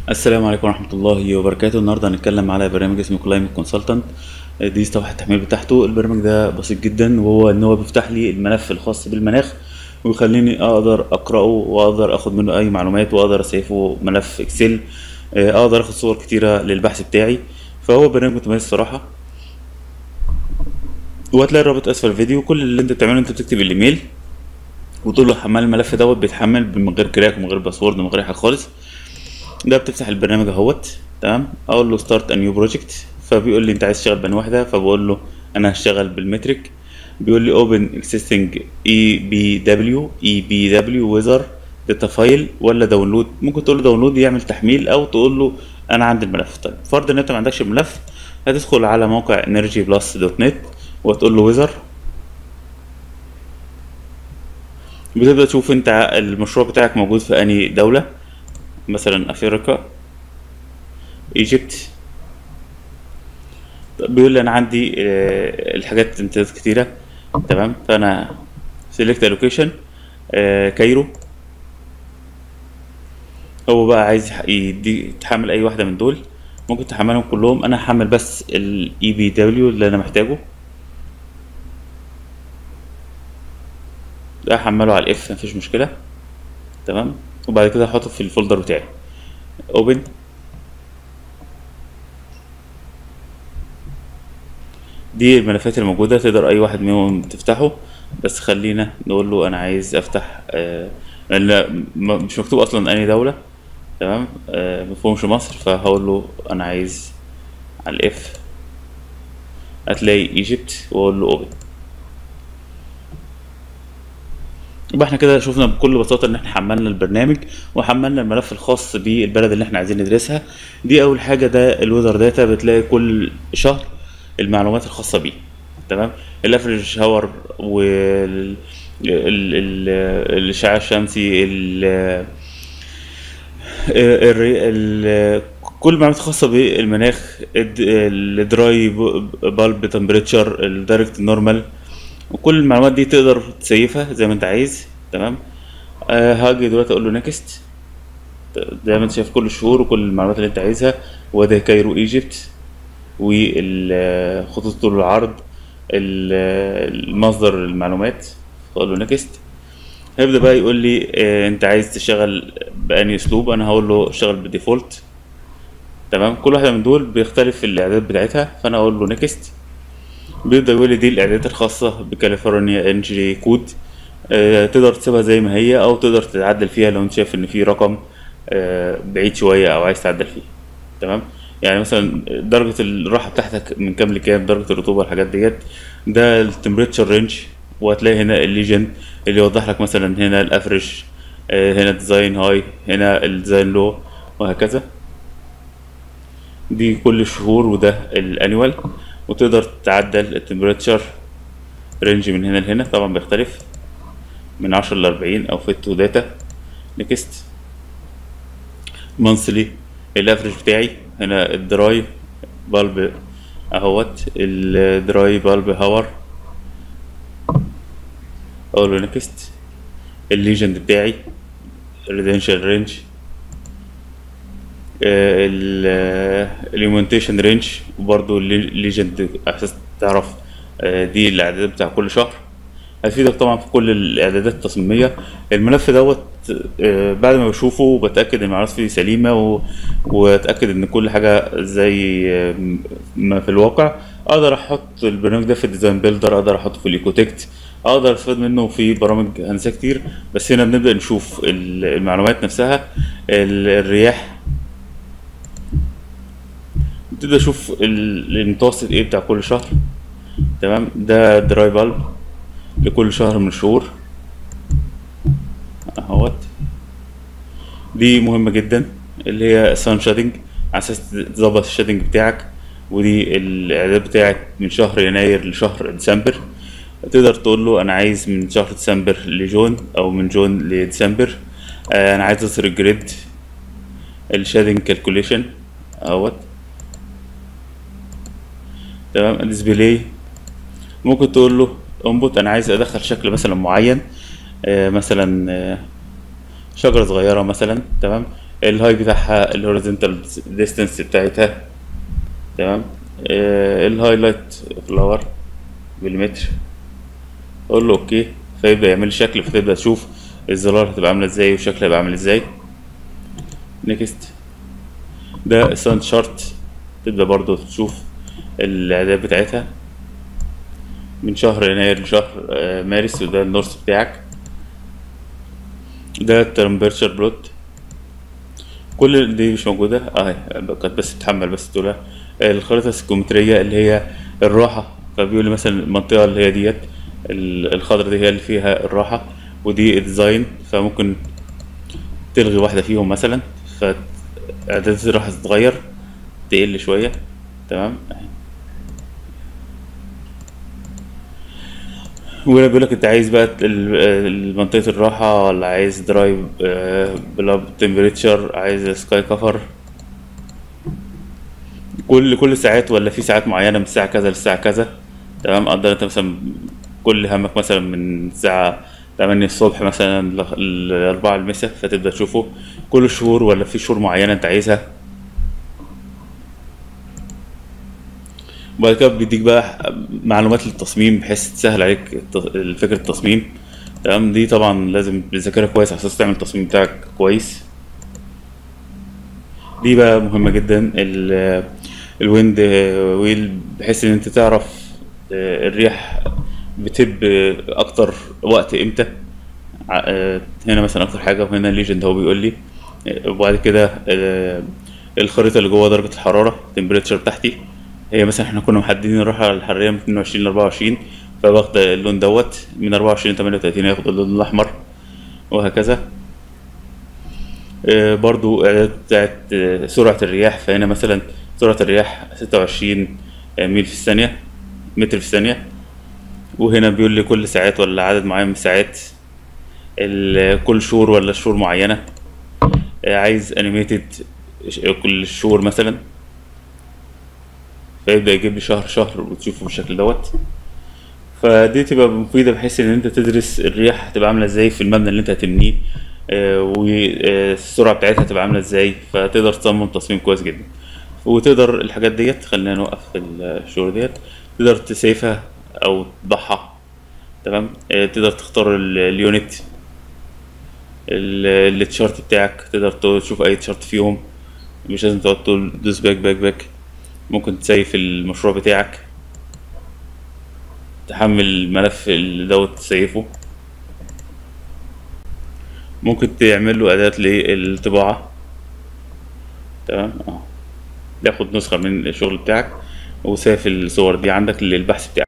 السلام عليكم ورحمة الله وبركاته النهاردة هنتكلم على برنامج اسمه كلايمت كونسلتنت دي صفحة التحميل بتاعته البرنامج ده بسيط جدا وهو ان هو بيفتح لي الملف الخاص بالمناخ ويخليني اقدر اقراه واقدر اخد منه اي معلومات واقدر اسيفه ملف اكسل آه، اقدر اخد صور كتيرة للبحث بتاعي فهو برنامج متميز صراحة وهتلاقي الرابط اسفل الفيديو كل اللي انت بتعمله انت بتكتب الايميل وتقول له حمل الملف دوت بيتحمل من غير كراك ومن غير باسورد ومن غير حاجه خالص ده بتفتح البرنامج اهوت تمام اقول له ستارت ا نيو بروجكت فبيقول لي انت عايز تشتغل بأنهي واحده فبقول له انا هشتغل بالمترك بيقول لي اوبن اكزيستنج اي بي دبليو اي بي دبليو ويزر داتا فايل ولا داونلود ممكن تقول له داونلود يعمل تحميل او تقول له انا عندي الملف طيب فرض ان انت ما عندكش الملف هتدخل على موقع انرجي بلس دوت نت وتقول له ويزر بتبدأ تشوف انت المشروع بتاعك موجود في انهي دولة مثلا افريقيا ايجيبت طب بيقول لي انا عندي آه، الحاجات امتدادات كتيرة تمام فانا سيلكت لوكيشن كايرو هو بقى عايز يح- يدي تحمل اي واحدة من دول ممكن تحملهم كلهم انا هحمل بس الاي بي دبليو اللي انا محتاجه ده هحمله على الاف مفيش مشكلة تمام وبعد كده هحطه في الفولدر بتاعي اوبن دي الملفات الموجودة تقدر أي واحد منهم تفتحه بس خلينا نقول له أنا عايز أفتح آه لأن م- مش مكتوب أصلا أي دولة تمام آه مفهومش مصر فهقول له أنا عايز على الإف هتلاقي ايجيبت وأقول له أوبن يبقى احنا كده شفنا بكل بساطة ان احنا حملنا البرنامج وحملنا الملف الخاص بالبلد اللي احنا عايزين ندرسها دي اول حاجة ده الويذر داتا بتلاقي كل شهر المعلومات الخاصة بيه تمام الافريج هاور وال ال- ال- الاشعاع الشمسي ال ال ال كل المعلومات الخاصة بالمناخ الد- الدراي بالب تمبريتشر درجة النورمال وكل المعلومات دي تقدر تسيفها زي ما انت عايز تمام آه هاجي دلوقتي اقول له نيكست زي ما انت شايف كل الشهور وكل المعلومات اللي انت عايزها وده كايرو ايجيبت والخطوط طول العرض ال- المصدر المعلومات اقول له نيكست هيبدأ بقى يقول لي آه انت عايز تشتغل بأنهي اسلوب انا هقول له اشتغل بالديفولت تمام كل واحدة من دول بيختلف الاعدادات بتاعتها فانا اقول له نيكست بيبدأ يقول لي دي الإعدادات الخاصة بكاليفورنيا ان جي كود آه، تقدر تسيبها زي ما هي أو تقدر تتعدل فيها لو أنت شايف إن في رقم آه، بعيد شوية أو عايز تعدل فيه تمام يعني مثلا درجة الراحة بتاعتك من كام لكام درجة الرطوبة الحاجات ديت ده التمبريتشر رينج وهتلاقي هنا الليجن اللي يوضح لك مثلا هنا الافريج هنا الديزاين هاي هنا الديزاين لو وهكذا دي كل الشهور وده الانيوال وتقدر تعدل التمبريتشر رينج من هنا لهنا طبعا بيختلف من عشرة لأربعين أو فيت تو داتا نيكست مانثلي الافريج بتاعي هنا الدراي بالب اهوت الدراي بالب هاور اقول له نيكست الليجند بتاعي الريدنشال رينج اليومنتيشن رينج وبرضه الليجند اساس تعرف آه، دي الاعدادات بتاع كل شهر هيفيدك طبعا في كل الاعدادات التصميميه الملف دوت آه، بعد ما بشوفه بتاكد ان المعلومات فيه سليمه و... واتاكد ان كل حاجه زي آه، ما في الواقع اقدر احط البرنامج ده في الديزاين بيلدر اقدر احطه في الايكوتكت اقدر استفاد منه في برامج هندسه كتير بس هنا بنبدا نشوف ال- المعلومات نفسها ال- الرياح تبدا تشوف ال- المتوسط ايه بتاع كل شهر تمام ده دراي بالب لكل شهر من الشهور اهوت دي مهمة جدا اللي هي سان شادنج على اساس تظبط الشادنج بتاعك ودي الاعداد بتاعك من شهر يناير لشهر ديسمبر تقدر تقول له انا عايز من شهر ديسمبر لجون او من جون لديسمبر آه انا عايز اظهر الجريد الشادنج كالكوليشن اهوت تمام ديسبلاي ممكن تقول له انبوت انا عايز ادخل شكل مثلا معين آه، مثلا آه، شجرة صغيرة مثلا تمام الهاي بتاعها الهوريزونتال ديستانس بتاعتها تمام آه الهايلايت فلاور بالمتر اقول له اوكي فيبدا يعمل لي شكل فتبدا تشوف الزرار هتبقى عامله ازاي والشكل هيبقى عامل ازاي نيكست ده الساوند شارت تبدا برضو تشوف الاعداد بتاعتها من شهر يناير لشهر آه، مارس وده النورس بتاعك ده التمبرتشر بلوت كل دي مش موجودة اه كانت بس بتحمل بس دول الخريطة السيكومترية اللي هي الراحة فبيقول لي مثلا المنطقة اللي هي ديت ال- الخضرا دي هي اللي فيها الراحة ودي الديزاين فممكن تلغي واحدة فيهم مثلا فإعدادات الراحة تتغير تقل شوية تمام وهنا بيقول لك انت عايز بقى ال- منطقة الراحة ولا عايز درايف بلاب تمبريتشر عايز سكاي كفر كل كل ساعات ولا في ساعات معينة من الساعة كذا للساعة كذا تمام قدر انت مثلا كل همك مثلا من الساعة 8 الصبح مثلا ل 4 المساء فتبدأ تشوفه كل شهور ولا في شهور معينة انت عايزها وبعد كده بيديك بقى معلومات للتصميم بحيث تسهل عليك الت- فكرة التصميم تمام دي طبعا لازم تذاكرها كويس على اساس تعمل التصميم بتاعك كويس دي بقى مهمة جدا ال- الويند ويل بحيث ان انت تعرف آه، الريح بتب اكتر وقت امتى ع- آه، هنا مثلا اكتر حاجة وهنا ليجند هو بيقول لي آه، وبعد كده آه، الخريطة اللي جوه درجة الحرارة التمبريتشر بتاعتي هي مثلا احنا كنا محددين الراحة الحرارية من 22 ل 24 فباخد اللون دوت من 24 ل 38 هياخد اللون الأحمر وهكذا آه، برضو إعداد بتاعت آه، سرعة الرياح فهنا مثلا سرعة الرياح 26 ميل في الثانية متر في الثانية وهنا بيقول لي كل ساعات ولا عدد معين من الساعات ال- كل شهور ولا شهور معينة آه، عايز انيميتد كل شهور مثلا فيبدأ يجيب لي شهر شهر وتشوفه بالشكل دوت فدي تبقى مفيدة بحيث إن أنت تدرس الرياح هتبقى عاملة إزاي في المبنى اللي أنت هتبنيه آه، والسرعة بتاعتها هتبقى عاملة إزاي فتقدر تصمم تصميم كويس جدا وتقدر الحاجات ديت خلينا نوقف في الشهور ديت تقدر تسيفها أو تطبعها تمام آه، تقدر تختار ال- اليونت ال- التشارت بتاعك تقدر تشوف أي تشارت فيهم مش لازم تقعد تقول دوس باك باك باك ممكن تسيف المشروع بتاعك تحمل الملف اللي دوت تسيفه ممكن تعمل له أداة للطباعة تمام اه تاخد نسخة من الشغل بتاعك وسيف الصور دي عندك للبحث بتاعك